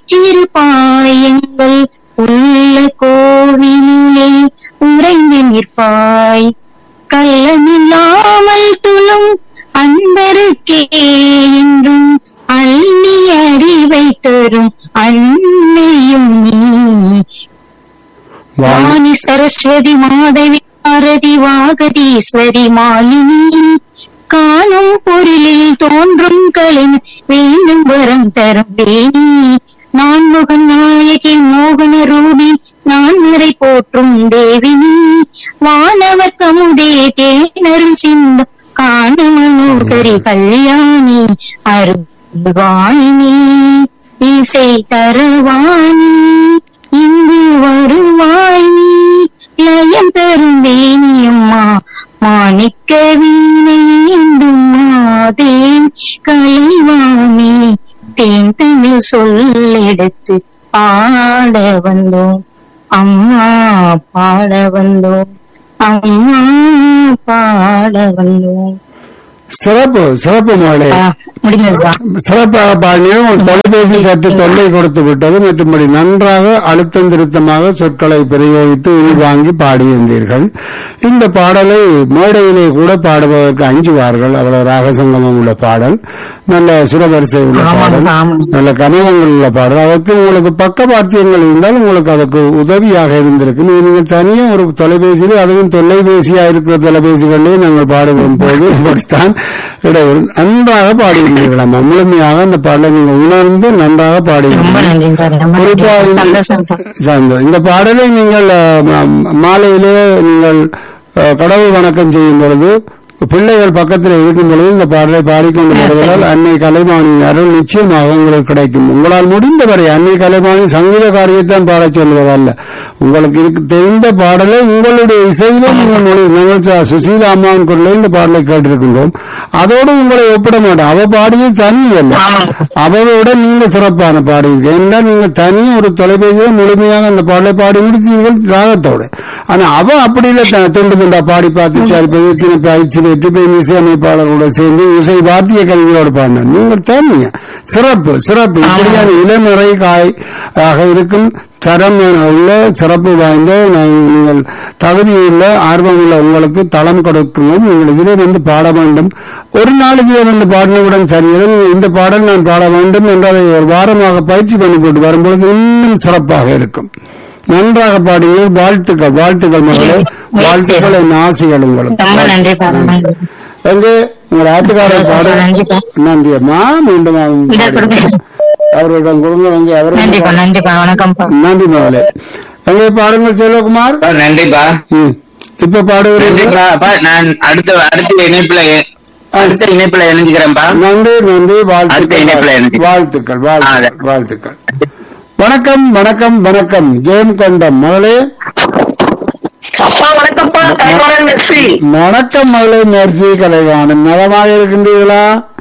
வீற்றிருப்பாய் எங்கள் உள்ள கோவிலே உறைந்து நிற்பாய் கள்ளமில்லாமல் துளும் அன்பருக்கே என்றும் அள்ளி அறிவை தரும் அன்னையும் நீ வாணி வாணி சரஸ்வதி மாதவி பாரதி வாகதீஸ்வரி மாலினி காணும் பொருளில் தோன்றும் கலின் வேண்டும் வரம் தரும் வேணி நான் முகன் நாயகி மோகன ரூபி நான் நிறை போற்றும் தேவினி வானவர் கமுதே தேனரும் சிந்தும் காணமனோகரி கல்யாணி அருள்வாணி இசை தரவாணி இங்கு வருவாய் நீ லயம் தரும் வேணியம்மா மாணிக்க வீணை ஏந்தும் மாதேன் கலைவாணி தேன் தமிழ் சொல்லெடுத்து பாட வந்தோம் அம்மா பாட வந்தோம் அம்மா பாட வந்தோம் சிறப்பு சிறப்பு மகளே ஆ, முடிஞ்சதுப்பா சிறப்பாக பாடிய உங்கள் தொலைபேசி சற்று தொல்லை கொடுத்து விட்டது மற்றும்படி நன்றாக அழுத்தம் திருத்தமாக சொற்களை பிரயோகித்து உள்வாங்கி பாடியிருந்தீர்கள் இந்த பாடலை மேடையிலே கூட பாடுவதற்கு அஞ்சுவார்கள் அவ்வளவு ராகசங்கமம் உள்ள பாடல் நல்ல சுரவரிசை உள்ள பாடல் ஆமாம் ஆமாம் நல்ல கனகங்கள் உள்ள பாடல் அதற்கு உங்களுக்கு பக்கவாத்தியங்கள் இருந்தால் உங்களுக்கு அதுக்கு உதவியாக இருந்திருக்கு நீங்கள் தனியாக ஒரு தொலைபேசியில் அதுவும் தொலைபேசியா இருக்கிற தொலைபேசிகளிலே நாங்கள் பாடுவோம் போது இப்படித்தான் இடையில் நன்றாக பாடியிருந்தீர்களாம் முழுமையாக அந்த பாடலை நீங்கள் உணர்ந்து நன்றாக ரொம்ப பாடியிருந்தீர்கள் நன்றிப்பா ரொம்ப குறிப்பா நன்றி இந்த- சந்தோஷம்ப்பா சார்ந்தது. இந்த பாடலை நீங்கள் அஹ், ம- மாலையிலே நீங்கள் அஹ், கடவுள் வணக்கம் செய்யும் பொழுது பிள்ளைகள் பக்கத்தில் இருக்கும் பொழுது இந்த பாடலை பாடிக்கொண்டு வருவதால் அன்னை கலைமானியின் அருள் நிச்சயமாக உங்களுக்கு கிடைக்கும் உங்களால் முடிந்தவரை அன்னை கலைமானி சங்கீத காரியத்தான் பாடச் சொல்வதல்ல உங்களுக்கு இருக்கு தெரிந்த பாடலை உங்களுடைய இசையிலே நீங்கள் மொழி நாங்கள் ச- சுசீலா அம்மாவின் குரலை இந்த பாடலை கேட்டிருக்கின்றோம் அதோடு உங்களை ஒப்பிட மாட்டோம் அவ பாடிய தனி அல்ல அவரோட நீங்க சிறப்பான பாடியிருக்க ஏன்னா நீங்க தனி ஒரு தொலைபேசியில முழுமையாக அந்த பாடலை பாடி முடிச்சீர்கள் ராகத்தோடு ஆனா அவ அப்படி இல்ல த- துண்டு துண்டா பாடி பார்த்து சரி போய் இத்தனை பயிற்சி பெற்று போய் இசையமைப்பாளர்களோட சேர்ந்து இசை வாத்திய கல்வியோடு பாடினார் நீங்கள் தனியா சிறப்பு சிறப்பு இப்படியான இளநிறை காய் ஆக இருக்கும் தரம் உள்ள சிறப்பு வாய்ந்த நாங்கள் நீங்கள் தகுதியுள்ள ஆர்வமுள்ள உங்களுக்கு தளம் கொடுக்கணும் நீங்கள் இதிலே வந்து பாட வேண்டும் ஒரு நாளைக்கு வந்து பாடினவுடன் சரியது இந்த பாடல் நான் பாட வேண்டும் என்று அதை ஒரு வாரமாக பயிற்சி பண்ணி போட்டு வரும்பொழுது இன்னும் சிறப்பாக இருக்கும் நன்றாக பாடுங்கள் வாழ்த்துக்கள் வாழ்த்துக்கள் மகளே வாழ்த்துக்கள் என் ஆசைகள் உங்களுக்கு ரொம்ப நன்றிப்பா ரொம்ப நன்றி. எங்கே உங்கள் ஆத்துக்காரர் பாட நன்றிப்பா நன்றி அம்மா மீண்டும் இதா கொடுங்க. அவர்களிடம் கொடுங்க அங்கே நன்றிப்பா அவர்கள் நன்றிப்பா வணக்கம்ப்பா நன்றி மகளே எங்கே பாடுங்கள் செல்வகுமார் அப்பா, நன்றிப்பா ம். இப்ப பாடுகிறீர்கள் நன்றிப்பா அப்பா நான் அடுத்த அடுத்த இணைப்புல அடுத்த இணைப்புல இணைஞ்சுக்கிறேன்ப்பா நன்றி நன்றி அடுத்த இணைப்புல வாழ்த்துக்கள் எனக்கு. வாழ்த்துக்கள் ஆ, வாழ்த்துக்கள் வாழ்த்துக்கள் வணக்கம் வணக்கம் வணக்கம் ஜெயம் கொண்டம் மகளே அப்பா வணக்கம்ப்பா கைவாளன் மெர்சி வணக்கம் மகளே மேர்சி கலைவாணன் நலமாக இருக்கின்றீர்களா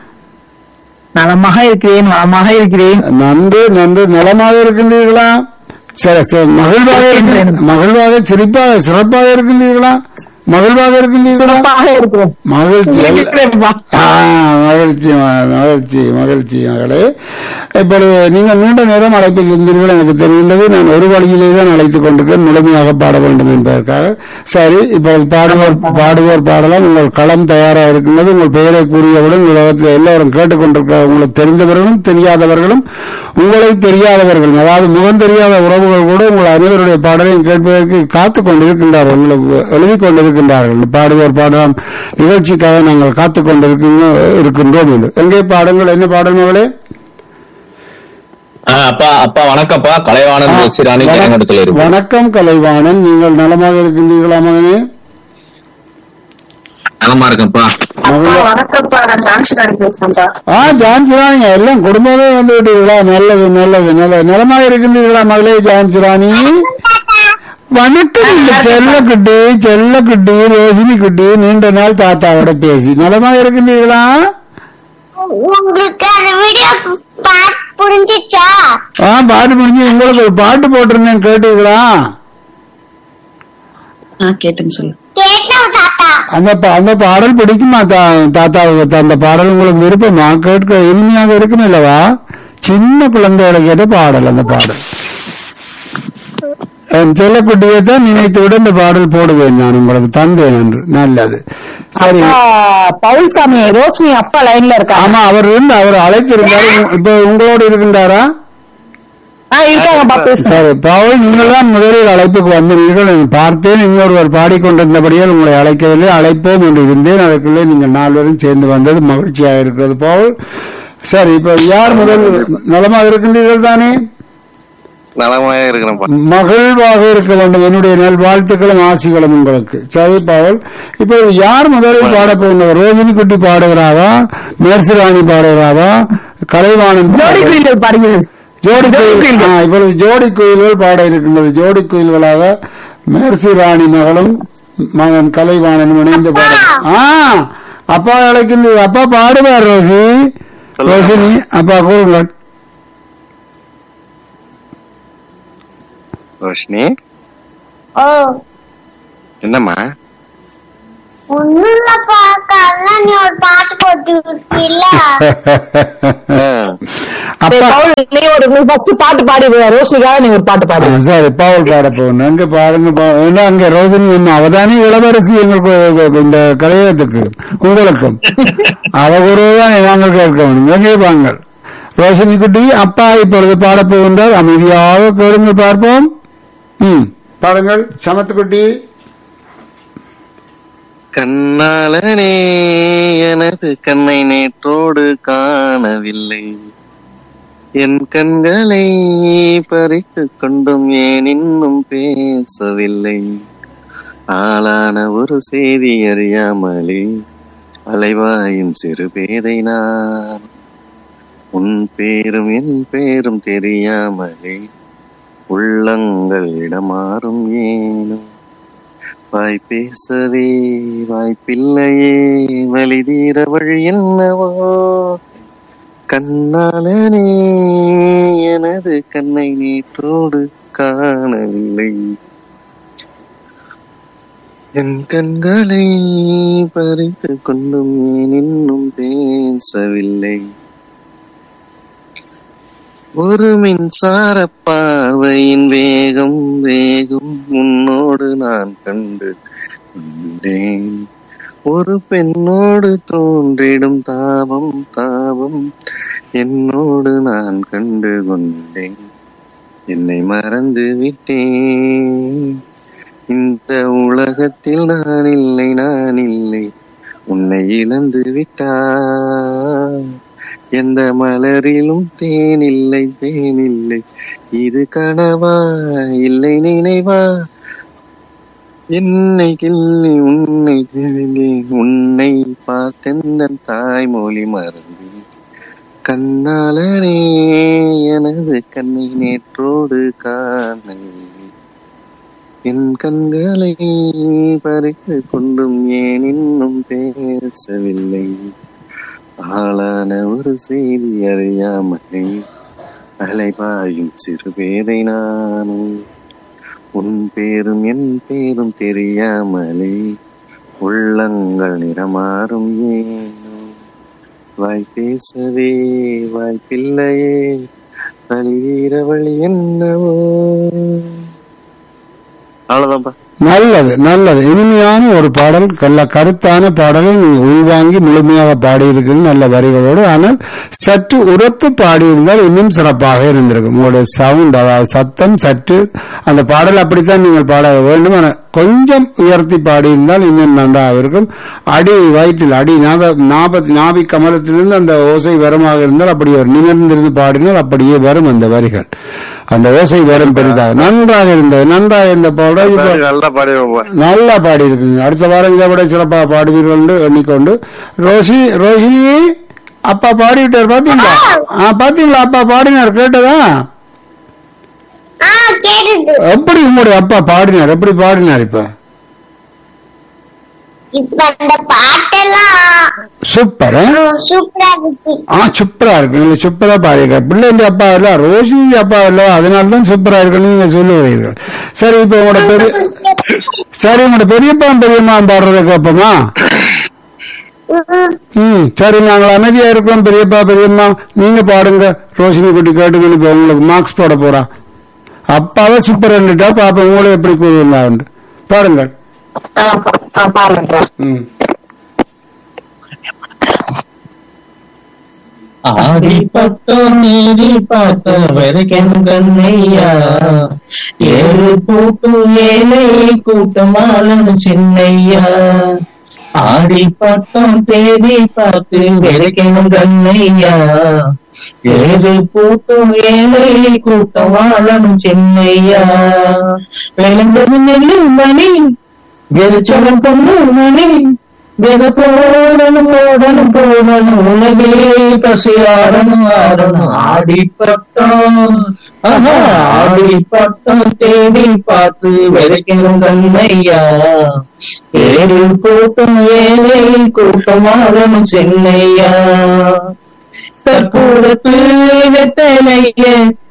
நலமாக இருக்கிறேன் வளமாக இருக்கிறேன் நன்று நன்று நலமாக இருக்கின்றீர்களா சரி சரி மகிழ்வாக இருக்கின்ற- மகிழ்வாக சிரிப்பாக சிறப்பாக இருக்கின்றீர்களா மகிழ்வாக இருக்கின்றீர்களா சிறப்பாக இருக்கிறேன் மகிழ்ச்சி இருக்கிறேன்ப்பா. ஆ, மகிழ்ச்சி ம- மகிழ்ச்சி மகிழ்ச்சி மகளே இப்பொழுது நீங்கள் நீண்ட நேரம் அழைப்பில் இருந்தீர்கள் எனக்கு தெரிகின்றது நான் ஒரு வழியிலே தான் அழைத்துக் கொண்டிருக்கிறேன் முழுமையாக பாட வேண்டும் என்பதற்காக சரி இப்பொழுது பாடுவோர் பாடுவோர் பாடலாம் உங்கள் களம் தயாராக இருக்கின்றது உங்கள் பெயரை கூறியவுடன் உலகத்தில் எல்லோரும் கேட்டுக்கொண்டிருக்க உங்களுக்கு தெரிந்தவர்களும் தெரியாதவர்களும் உங்களை தெரியாதவர்களும் அதாவது முகம் தெரியாத உறவுகள் கூட உங்கள் அனைவருடைய பாடலையும் கேட்பதற்கு காத்துக் கொண்டிருக்கின்றார்கள் உங்களுக்கு எழுதிக் கொண்டிருக்கின்றார்கள் பாடுவோர் பாடலாம் நிகழ்ச்சிக்காக நாங்கள் காத்துக் கொண்டிருக்கின்றோம் இருக்கின்றோம் என்று எங்கே பாடுங்கள் என்ன பாடல்களே ஆ, அப்பா அப்பா வணக்கம்ப்பா கலைவாணன் பேசுறானு கேரங்கடத்துல இருக்கு வணக்கம் கலைவாணன் நீங்கள் நலமாக இருக்கின்றீர்களா மகனே நலமா இருக்கேன்ப்பா அப்பா வணக்கம்ப்பா நான் ஜான்சிராணி பேசுறேன்ப்பா ஆ ஜான்சிராணி எல்லாம் குடும்பமே வந்து விட்டீர்களா நல்லது நல்லது நல்லது நலமாக இருக்கின்றீர்களா மகளே ஜான்சிராணி வணக்கம் இந்த செல்லக்குட்டி செல்லக்குட்டி ரோஹிணி குட்டி நீண்ட நாள் தாத்தாவோட பேசி நலமாக இருக்கின்றீர்களா உங்களுக்கு அந்த வீடியோ பார்த்து புரிஞ்சிச்சா ஆ பாட்டு முடிஞ்சு உங்களுக்கு ஒரு பாட்டு போட்டிருந்தேன் கேட்டீங்களா கேட்டுன்னு சொல்லு கேட்டோம் தாத்தா அந்த பா- அந்த பாடல் பிடிக்குமா தா- தாத்தா அந்த பாடல் உங்களுக்கு விருப்பமா கேட்க இனிமையாக இருக்கும் இல்லவா சின்ன குழந்தைகளுக்கு ஏற்ற பாடல் அந்த பாடல் என் செல்லக்குட்டியை தான் நினைத்துவிட இந்த பாடல் போடுவேன் நான் உங்களுக்கு தந்தேன் என்று நல்லது சரி அப்பா, பவுல்சாமி ரோஷினி அப்பா லைன்ல இருக்காங்க ஆமா அவர் இருந்து அவர் அழைத்திருந்தாரு இப்ப உங்களோடு இருக்கின்றாரா ஆ இருக்காங்கப்பா பேசுங்க சரி பவுல் நீங்கள் தான் முதலில் அழைப்புக்கு வந்தீர்கள் நான் பார்த்தேன் இன்னொருவர் பாடிக்கொண்டிருந்தபடியால் உங்களை அழைக்கவில்லை அழைப்போம் என்று இருந்தேன் அதற்குள்ளே நீங்கள் நால்வரும் சேர்ந்து வந்தது மகிழ்ச்சியாக இருக்கிறது பவுல் சரி இப்ப யார் முதல் நலமாக இருக்கின்றீர்கள் தானே நலமாக இருக்கிறேன்ப்பா மகிழ்வாக இருக்க வேண்டும் என்னுடைய நல் வாழ்த்துக்களும் ஆசிகளும் உங்களுக்கு சரி பவுல் இப்போ யார் முதலில் பாட போகிற ரோஜினி குட்டி பாடுகிறாவா மேர்சிராணி பாடுகிறாவா கலைவாணன் ஜோடி குயில்கள் பாடுகிறது ஜோடி குயில் ஆ, இப்பொழுது ஜோடி குயில்கள் பாட இருக்கின்றது ஜோடி குயில்களாக மேர்சி ராணி மகளும் மகன் கலைவாணனும் இணைந்து பாட ஆ அப்பா அழைக்கின்ற அப்பா பாடுவார் ரோசி ரோசினி அப்பா கூறுங்கள் ரோஷினி ஓ என்னம்மா ஒண்ணுல பாக்கல நீ ஒரு பாட்டு போட்டு விட்டீல்ல ஆ, அப்பா பவுல் நீ ஒரு நீ ஃபர்ஸ்ட் பாட்டு பாடி ரோஷினிக்காக நீ ஒரு பாட்டு பாடு ஆ, சரி பாவல் பாட போகணும் அங்க பாருங்க பா- ஏன்னா அங்க ரோசினி அம்மா அவதானே இளவரசி எங்களுக்கு இந்த கலையத்துக்கு உங்களுக்கும் அவ குருதான் நாங்கள் கேட்க வேண்டும் எங்கே வாங்கள் ரோஷினி குட்டி அப்பா இப்பொழுது பாட போகின்றார் அமைதியாக கேளுங்கள் பார்ப்போம் ம் பாருங்கள் சமத்து குட்டி கண்ணாளனே எனது கண்ணை நேற்றோடு காணவில்லை என் கண்களை பறித்துக் கொண்டும் ஏன் இன்னும் பேசவில்லை ஆளான ஒரு செய்தி அறியாமலே அலைவாயும் சிறு பேதை நான் உன் பேரும் என் பேரும் தெரியாமலே உள்ளங்கள் இடமாறும் ஏனும் வாய் பேசவே வாய்ப்பில்லையே வழிதீர வழி என்னவோ கண்ணாலனே எனது கண்ணை நேற்றோடு காணவில்லை என் கண்களை பறித்து கொண்டும் ஏன் இன்னும் பேசவில்லை ஒரு மின்சார பார்வையின் வேகம் வேகம் உன்னோடு நான் கண்டு கொண்டேன் ஒரு பெண்ணோடு தோன்றிடும் தாபம் தாபம் என்னோடு நான் கண்டு கொண்டேன் என்னை மறந்து விட்டேன் இந்த உலகத்தில் நான் இல்லை நான் இல்லை உன்னை இழந்து விட்டார் எந்த மலரிலும் தேன் இல்லை தேன் இல்லை இது கனவா இல்லை நினைவா என்னை கிள்ளி உன்னை தேடினேன். உன்னை பார்த்தெந்தன் தாய்மொழி மறந்து கண்ணாலரே எனது கண்ணை நேற்றோடு காணவில்லை என் கண்களை பறித்து கொண்டும் ஏன் இன்னும் பேசவில்லை ஆளான ஒரு செய்தி அறியாமலே அலைபாயும் சிறு பேதை நானும் உன் பேரும் என் பேரும் தெரியாமலே உள்ளங்கள் நிறமாறும் ஏனோ வாய் பேசவே வாய்ப்பில்லையே வழியீர வழி என்னவோ அவ்வளவுதான்ப்பா நல்லது நல்லது இனிமையான ஒரு பாடல் நல்ல கருத்தான பாடலை நீ உள்வாங்கி முழுமையாக பாடியிருக்கிறது நல்ல வரிகளோடு ஆனால் சற்று உரத்து பாடியிருந்தால் இன்னும் சிறப்பாக இருந்திருக்கும் உங்களுடைய சவுண்ட் அதாவது சத்தம் சற்று அந்த பாடல் அப்படித்தான் நீங்கள் பாட வேண்டும் ஆனால் கொஞ்சம் உயர்த்தி பாடியிருந்தால் இன்னும் நன்றாக இருக்கும் அடி வயிற்றில் அடி நாத நாபத் நாபி கமலத்திலிருந்து அந்த ஓசை வரமாக இருந்தால் அப்படி ஒரு நிமிர்ந்திருந்து பாடினால் அப்படியே வரும் அந்த வரிகள் அந்த ஓசை வரும் பெரிதாக நன்றாக இருந்தது நன்றாக இருந்த பாடல் இப்போ நல்லா பாடுவோம் நல்லா பாடி இருக்குங்க அடுத்த வாரம் இதை விட சிறப்பாக பாடுவீர்கள் என்று எண்ணிக்கொண்டு ரோஷி ரோஹிணி அப்பா பாடிவிட்டார் பாத்தீங்களா ஆ பாத்தீங்களா அப்பா பாடினார் கேட்டதா ஆ கேட்டுட்டு எப்படி உங்களுடைய அப்பா பாடினார் எப்படி பாடினார் இப்ப இப்ப அந்த பாட்டெல்லாம் சூப்பர் ஆ? சூப்பரா இருக்கு ஆ சூப்பரா இருக்கு இல்ல சூப்பரா பாடியிருக்கார் பிள்ளைங்க அப்பா இல்ல ரோஷினி அப்பா இல்ல அதனால தான் சூப்பரா இருக்குன்னு நீங்க சொல்லுவீர்கள் சரி இப்ப உங்களோட பெரிய சரி உங்களோட பெரியப்பா பெரியம்மா பாடுறத கேட்போமா ம் சரி நாங்கள் அமைதியா இருக்கோம் பெரியப்பா பெரியம்மா நீங்க பாடுங்க ரோஷினி குட்டி கேட்டுக்கணும் இப்ப உங்களுக்கு மார்க்ஸ் போட போறா அப்பாவை சூப்பர் ரெண்டுட்டா பாப்பா உங்களை எப்படி கூறுவாங்க பாருங்கள் பாருங்க ம் ஆடி பட்டம் நீடி பார்த்த வரைக்கும் கண்ணையா ஏழு பூட்டு ஏழை கூட்டமாளன் சின்னையா ஆடி பட்டம் தேடி பார்த்து வரைக்கும் கண்ணையா ஏழு பூட்டும் ஏழை கூட்டமாளன் சின்னையா விளந்தது நெல்லு மணி வெறிச்சவன் பொண்ணு மணி வெத போடணும் போடணும் போடணும் உலகே பசியாடணும் ஆடணும் ஆடி பட்டம் ஆஹா, ஆடி பட்டம் தேடி பார்த்து விதைக்கணும் கண்ணையா ஏழு கூட்டம் ஏழை கூட்டமாடணும் சென்னையா கற்பூரத்து வெத்தலைய